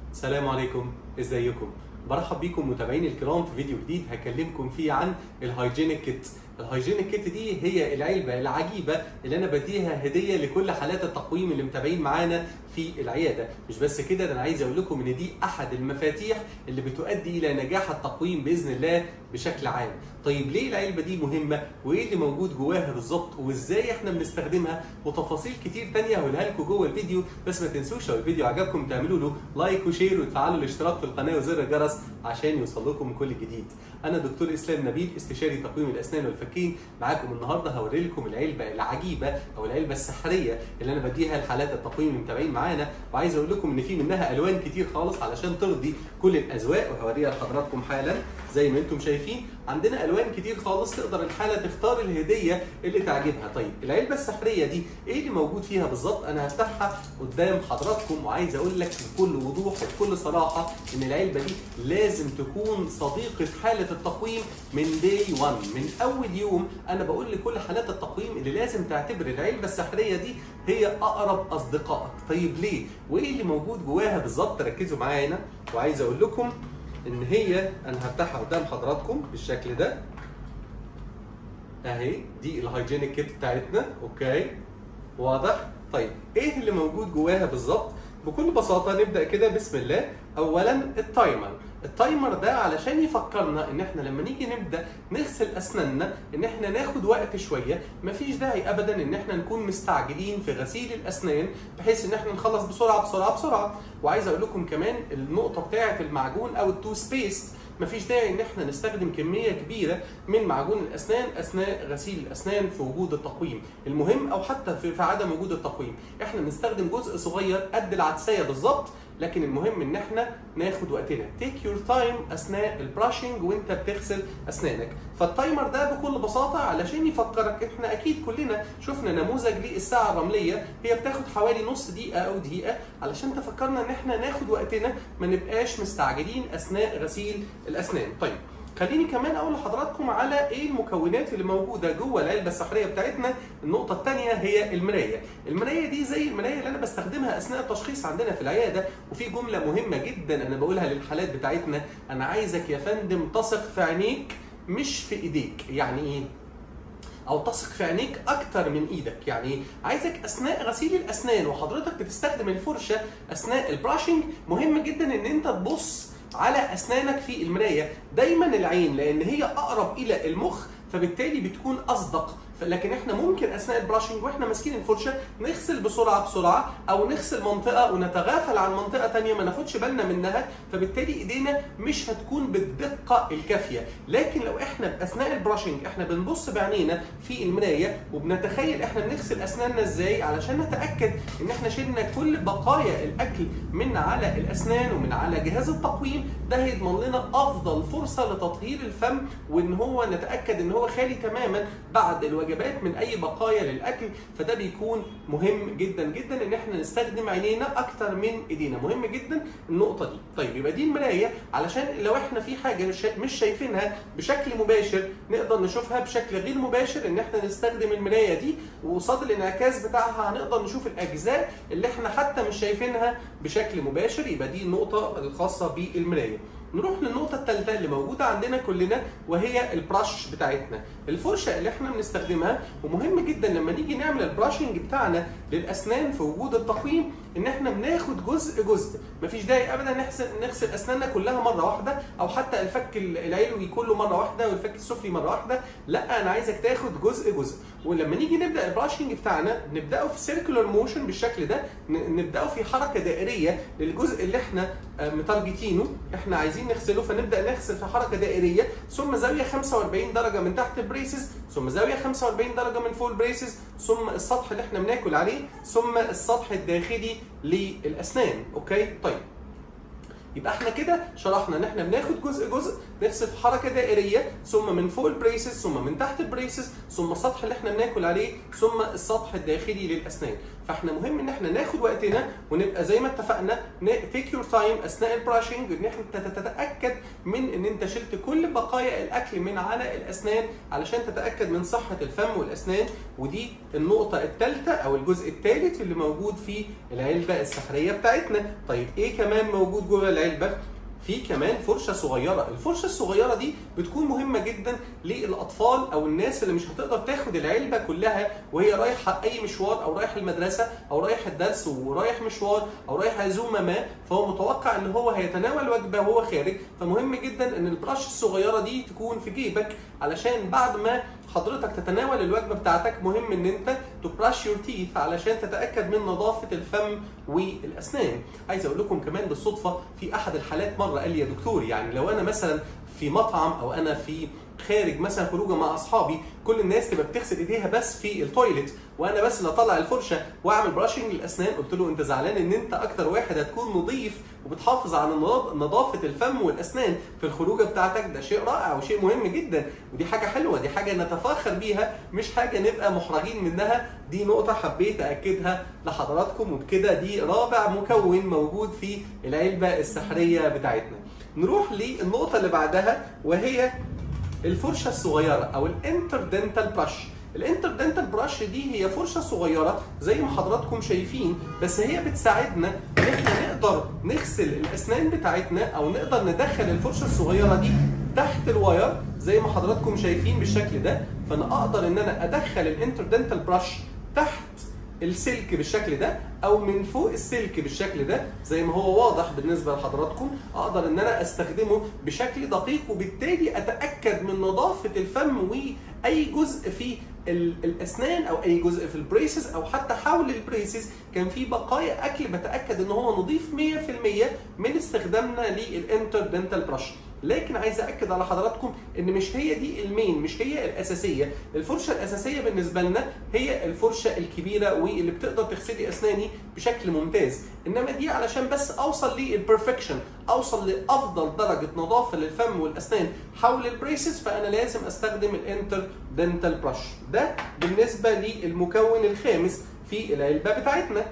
السلام عليكم ازيكم برحب بيكم متابعيني الكرام في فيديو جديد هكلمكم فيه عن الهايجينيك كيت الهايجينيك كيت دي هي العلبه العجيبه اللي انا بديها هديه لكل حالات التقويم اللي متابعين معانا في العياده مش بس كده ده انا عايز اقول لكم ان دي احد المفاتيح اللي بتؤدي الى نجاح التقويم باذن الله بشكل عام طيب ليه العلبه دي مهمه وايه اللي موجود جواها بالظبط وازاي احنا بنستخدمها وتفاصيل كتير تانية هقولها لكم جوه الفيديو بس ما تنسوش لو الفيديو عجبكم تعملوا له لايك وشير وتفعلوا الاشتراك في القناه وزر الجرس عشان يوصل لكم كل جديد انا دكتور اسلام نبيل استشاري تقويم الاسنان والفكين معاكم النهارده هوري لكم العلبه العجيبه او العلبه السحريه اللي انا بديها لحالات التقويم اللي متابعين معانا وعايز اقول لكم ان في منها الوان كتير خالص علشان ترضي كل الاذواق وهوريها لحضراتكم حالا زي ما انتم شايفين عندنا الوان كتير خالص تقدر الحاله تختار الهديه اللي تعجبها طيب العلبه السحريه دي ايه اللي موجود فيها بالظبط انا هفتحها قدام حضراتكم وعايز اقول لك بكل وضوح وبكل صراحه ان العلبه دي لازم تكون صديقه حاله التقويم من داي 1 من اول يوم انا بقول لكل حالات التقويم اللي لازم تعتبر العلبه السحريه دي هي اقرب اصدقائك طيب ليه وايه اللي موجود جواها بالظبط ركزوا معايا هنا وعايز اقول لكم ان هي انا هفتحها قدام حضراتكم بالشكل ده اهي دي الهايجينيك كيت بتاعتنا اوكي واضح طيب ايه اللي موجود جواها بالظبط بكل بساطة نبدأ كده بسم الله أولا التايمر التايمر ده علشان يفكرنا ان احنا لما نيجي نبدا نغسل اسناننا ان احنا ناخد وقت شويه مفيش داعي ابدا ان احنا نكون مستعجلين في غسيل الاسنان بحيث ان احنا نخلص بسرعه بسرعه بسرعه وعايز اقول لكم كمان النقطه بتاعه المعجون او التوث بيست مفيش داعي ان احنا نستخدم كميه كبيره من معجون الاسنان اثناء غسيل الاسنان في وجود التقويم المهم او حتى في عدم وجود التقويم احنا نستخدم جزء صغير قد العدسيه بالظبط لكن المهم ان احنا ناخد وقتنا تيك يور تايم اثناء البراشنج وانت بتغسل اسنانك فالتايمر ده بكل بساطه علشان يفكرك احنا اكيد كلنا شفنا نموذج للساعه الرمليه هي بتاخد حوالي نص دقيقه او دقيقه علشان تفكرنا ان احنا ناخد وقتنا ما نبقاش مستعجلين اثناء غسيل الاسنان طيب خليني كمان اقول لحضراتكم على ايه المكونات اللي موجوده جوه العلبه السحريه بتاعتنا النقطه الثانيه هي المرايه المرايه دي زي المرايه اللي انا بستخدمها اثناء التشخيص عندنا في العياده وفي جمله مهمه جدا انا بقولها للحالات بتاعتنا انا عايزك يا فندم تثق في عينيك مش في ايديك يعني ايه او تثق في عينيك اكتر من ايدك يعني عايزك اثناء غسيل الاسنان وحضرتك بتستخدم الفرشه اثناء البراشنج مهم جدا ان انت تبص على اسنانك في المرايه دايما العين لان هي اقرب الى المخ فبالتالي بتكون اصدق لكن احنا ممكن اثناء البراشنج واحنا ماسكين الفرشه نغسل بسرعه بسرعه او نغسل منطقه ونتغافل عن منطقه ثانيه ما ناخدش بالنا منها فبالتالي ايدينا مش هتكون بالدقه الكافيه لكن لو احنا اثناء البراشنج احنا بنبص بعينينا في المرايه وبنتخيل احنا بنغسل اسناننا ازاي علشان نتاكد ان احنا شلنا كل بقايا الاكل من على الاسنان ومن على جهاز التقويم ده هيضمن لنا افضل فرصه لتطهير الفم وان هو نتاكد ان هو خالي تماما بعد الوجبات الوجبات من اي بقايا للاكل فده بيكون مهم جدا جدا ان احنا نستخدم عينينا اكتر من ايدينا مهم جدا النقطه دي طيب يبقى دي المرايه علشان لو احنا في حاجه مش شايفينها بشكل مباشر نقدر نشوفها بشكل غير مباشر ان احنا نستخدم المرايه دي وقصاد الانعكاس بتاعها هنقدر نشوف الاجزاء اللي احنا حتى مش شايفينها بشكل مباشر يبقى دي النقطه الخاصه بالمرايه نروح للنقطة الثالثة اللي موجودة عندنا كلنا وهي البراش بتاعتنا، الفرشة اللي احنا بنستخدمها ومهم جدا لما نيجي نعمل البراشنج بتاعنا للأسنان في وجود التقويم إن احنا بناخد جزء جزء، مفيش داعي أبدا نغسل نغسل أسناننا كلها مرة واحدة أو حتى الفك العلوي كله مرة واحدة والفك السفلي مرة واحدة، لا أنا عايزك تاخد جزء جزء، ولما نيجي نبدأ البراشنج بتاعنا نبدأه في سيركولار موشن بالشكل ده، نبدأه في حركة دائرية للجزء اللي احنا متارجتينه، احنا عايزين عايزين نغسله فنبدا نغسل في حركه دائريه ثم زاويه 45 درجه من تحت البريسز ثم زاويه 45 درجه من فوق البريسز ثم السطح اللي احنا بناكل عليه ثم السطح الداخلي للاسنان اوكي طيب يبقى احنا كده شرحنا ان احنا بناخد جزء جزء نغسل في حركه دائريه ثم من فوق البريسز ثم من تحت البريسز ثم السطح اللي احنا بناكل عليه ثم السطح الداخلي للاسنان فاحنا مهم ان احنا ناخد وقتنا ونبقى زي ما اتفقنا تيك يور تايم اثناء البراشنج ان احنا تتاكد من ان انت شلت كل بقايا الاكل من على الاسنان علشان تتاكد من صحه الفم والاسنان ودي النقطه الثالثه او الجزء الثالث اللي موجود في العلبه السحريه بتاعتنا طيب ايه كمان موجود جوه العلبه في كمان فرشه صغيره الفرشه الصغيره دي بتكون مهمه جدا للاطفال او الناس اللي مش هتقدر تاخد العلبه كلها وهي رايحه اي مشوار او رايح المدرسه او رايح الدرس ورايح مشوار او رايح عزومه ما فهو متوقع ان هو هيتناول وجبه وهو خارج فمهم جدا ان البرش الصغيره دي تكون في جيبك علشان بعد ما حضرتك تتناول الوجبه بتاعتك مهم ان انت تبراش يور تيث علشان تتاكد من نظافه الفم والاسنان عايز اقول لكم كمان بالصدفه في احد الحالات مره قال لي يا دكتور يعني لو انا مثلا في مطعم او انا في خارج مثلا خروجه مع اصحابي كل الناس تبقى بتغسل ايديها بس في التويليت وانا بس اللي اطلع الفرشه واعمل براشنج للاسنان قلت له انت زعلان ان انت اكتر واحد هتكون نظيف وبتحافظ على نظافه الفم والاسنان في الخروجه بتاعتك ده شيء رائع وشيء مهم جدا ودي حاجه حلوه دي حاجه نتفاخر بيها مش حاجه نبقى محرجين منها دي نقطه حبيت اكدها لحضراتكم وبكده دي رابع مكون موجود في العلبه السحريه بتاعتنا نروح للنقطه اللي بعدها وهي الفرشه الصغيره او الانتردنتال براش الانتردنتال براش دي هي فرشه صغيره زي ما حضراتكم شايفين بس هي بتساعدنا ان احنا نقدر نغسل الاسنان بتاعتنا او نقدر ندخل الفرشه الصغيره دي تحت الواير زي ما حضراتكم شايفين بالشكل ده فانا اقدر ان انا ادخل الانتردنتال براش تحت السلك بالشكل ده او من فوق السلك بالشكل ده زي ما هو واضح بالنسبه لحضراتكم اقدر ان انا استخدمه بشكل دقيق وبالتالي اتاكد من نظافه الفم واي جزء في الاسنان او اي جزء في البريسز او حتى حول البريسز كان في بقايا اكل بتاكد ان هو نظيف 100% من استخدامنا للانتردنتال براش لكن عايز اكد على حضراتكم ان مش هي دي المين مش هي الاساسيه الفرشه الاساسيه بالنسبه لنا هي الفرشه الكبيره واللي بتقدر تغسلي اسناني بشكل ممتاز انما دي علشان بس اوصل للبرفكشن اوصل لافضل درجه نظافه للفم والاسنان حول البريسز فانا لازم استخدم الانتر دنتال براش ده بالنسبه للمكون الخامس في العلبه بتاعتنا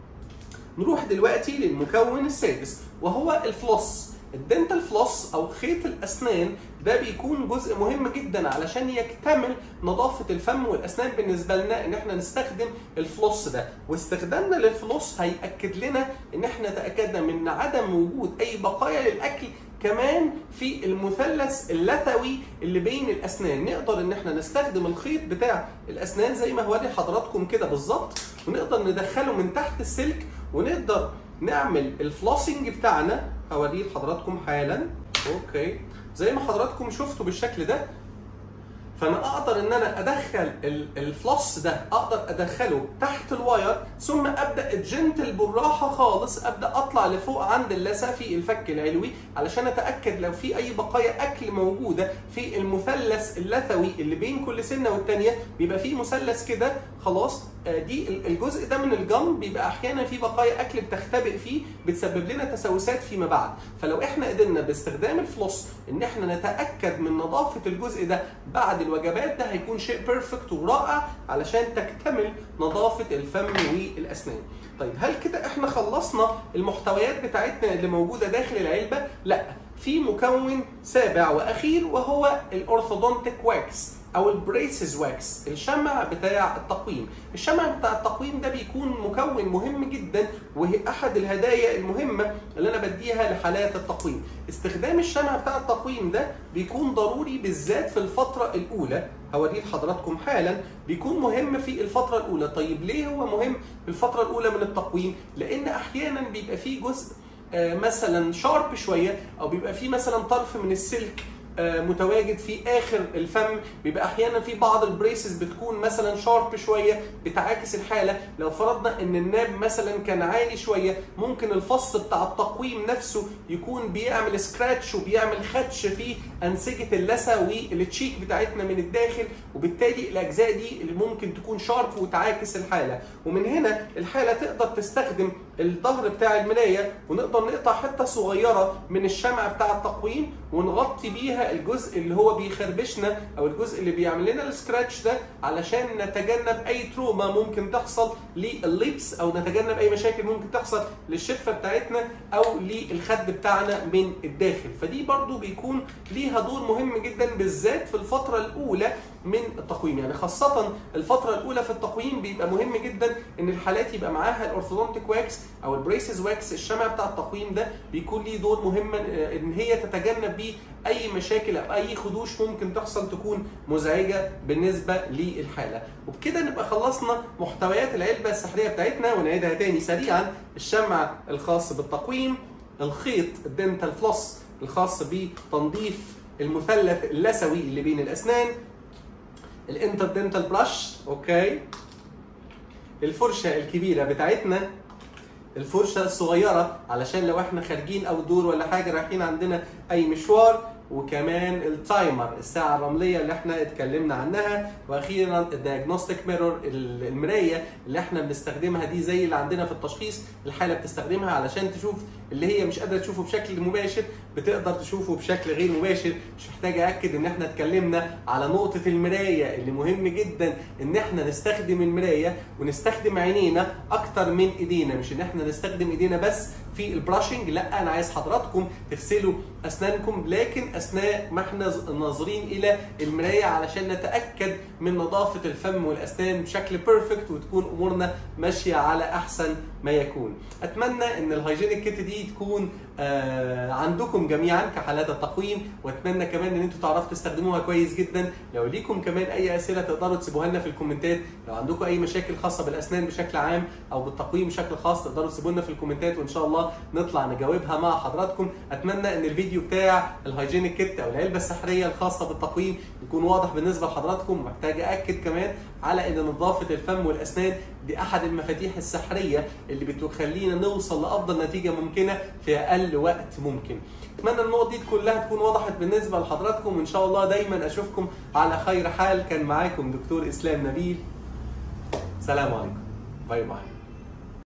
نروح دلوقتي للمكون السادس وهو الفلوس الدنتال فلوس او خيط الاسنان ده بيكون جزء مهم جدا علشان يكتمل نظافه الفم والاسنان بالنسبه لنا ان احنا نستخدم الفلوس ده واستخدامنا للفلوس هياكد لنا ان احنا تاكدنا من عدم وجود اي بقايا للاكل كمان في المثلث اللثوي اللي بين الاسنان نقدر ان احنا نستخدم الخيط بتاع الاسنان زي ما هوري حضراتكم كده بالظبط ونقدر ندخله من تحت السلك ونقدر نعمل الفلوسنج بتاعنا هوريه لحضراتكم حالا اوكي زي ما حضراتكم شفتوا بالشكل ده فانا اقدر ان انا ادخل الفلوس ده اقدر ادخله تحت الواير ثم ابدا جنتل بالراحه خالص ابدا اطلع لفوق عند اللثه في الفك العلوي علشان اتاكد لو في اي بقايا اكل موجوده في المثلث اللثوي اللي بين كل سنه والثانيه بيبقى في مثلث كده خلاص دي الجزء ده من الجم بيبقى احيانا في بقايا اكل بتختبئ فيه بتسبب لنا تسوسات فيما بعد فلو احنا قدرنا باستخدام الفلوس ان احنا نتاكد من نظافه الجزء ده بعد الوجبات ده هيكون شيء بيرفكت ورائع علشان تكتمل نظافه الفم والاسنان طيب هل كده احنا خلصنا المحتويات بتاعتنا اللي موجوده داخل العلبه لا في مكون سابع واخير وهو الاورثودونتيك واكس او البريسز واكس الشمع بتاع التقويم الشمع بتاع التقويم ده بيكون مكون مهم جدا وهي احد الهدايا المهمه اللي انا بديها لحالات التقويم استخدام الشمع بتاع التقويم ده بيكون ضروري بالذات في الفتره الاولى هوريه لحضراتكم حالا بيكون مهم في الفتره الاولى طيب ليه هو مهم في الفتره الاولى من التقويم لان احيانا بيبقى فيه جزء مثلا شارب شويه او بيبقى فيه مثلا طرف من السلك متواجد في اخر الفم بيبقى احيانا في بعض البريسز بتكون مثلا شارب شويه بتعاكس الحاله لو فرضنا ان الناب مثلا كان عالي شويه ممكن الفص بتاع التقويم نفسه يكون بيعمل سكراتش وبيعمل خدش في انسجه اللثه والتشيك بتاعتنا من الداخل وبالتالي الاجزاء دي اللي ممكن تكون شارب وتعاكس الحاله ومن هنا الحاله تقدر تستخدم الظهر بتاع المرايه ونقدر نقطع حته صغيره من الشمع بتاع التقويم ونغطي بيها الجزء اللي هو بيخربشنا او الجزء اللي بيعمل لنا السكراتش ده علشان نتجنب اي تروما ممكن تحصل للليبس او نتجنب اي مشاكل ممكن تحصل للشفه بتاعتنا او للخد بتاعنا من الداخل فدي برضو بيكون ليها دور مهم جدا بالذات في الفتره الاولى من التقويم يعني خاصه الفتره الاولى في التقويم بيبقى مهم جدا ان الحالات يبقى معاها الاورثودونتيك واكس او البريسز واكس الشمع بتاع التقويم ده بيكون ليه دور مهم ان هي تتجنب بيه اي مشاكل او اي خدوش ممكن تحصل تكون مزعجه بالنسبه للحاله وبكده نبقى خلصنا محتويات العلبه السحريه بتاعتنا ونعيدها تاني سريعا الشمع الخاص بالتقويم الخيط الدنتال فلوس الخاص بتنظيف المثلث اللثوي اللي بين الاسنان الانتردنتال براش اوكي الفرشه الكبيره بتاعتنا الفرشه الصغيره علشان لو احنا خارجين او دور ولا حاجه رايحين عندنا اي مشوار وكمان التايمر الساعه الرمليه اللي احنا اتكلمنا عنها واخيرا الدياجنوستيك ميرور المرايه اللي احنا بنستخدمها دي زي اللي عندنا في التشخيص الحاله بتستخدمها علشان تشوف اللي هي مش قادره تشوفه بشكل مباشر بتقدر تشوفه بشكل غير مباشر مش محتاج اكد ان احنا اتكلمنا على نقطه المرايه اللي مهم جدا ان احنا نستخدم المرايه ونستخدم عينينا اكتر من ايدينا مش ان احنا نستخدم ايدينا بس في البراشنج لا انا عايز حضراتكم تغسلوا اسنانكم لكن اثناء ما احنا ناظرين الى المرايه علشان نتاكد من نظافه الفم والاسنان بشكل بيرفكت وتكون امورنا ماشيه على احسن ما يكون اتمنى ان الهايجينيك كيت دي تكون آه عندكم جميعا كحالات التقويم واتمنى كمان ان انتم تعرفوا تستخدموها كويس جدا لو ليكم كمان اي اسئله تقدروا تسيبوها لنا في الكومنتات لو عندكم اي مشاكل خاصه بالاسنان بشكل عام او بالتقويم بشكل خاص تقدروا تسيبوا لنا في الكومنتات وان شاء الله نطلع نجاوبها مع حضراتكم اتمنى ان الفيديو بتاع الهايجينيك كيت او العلبه السحريه الخاصه بالتقويم يكون واضح بالنسبه لحضراتكم محتاج اكد كمان على ان نظافه الفم والاسنان دي احد المفاتيح السحريه اللي بتخلينا نوصل لافضل نتيجه ممكنه في اقل وقت ممكن اتمنى النقط دي كلها تكون وضحت بالنسبه لحضراتكم وان شاء الله دايما اشوفكم على خير حال كان معاكم دكتور اسلام نبيل سلام عليكم باي باي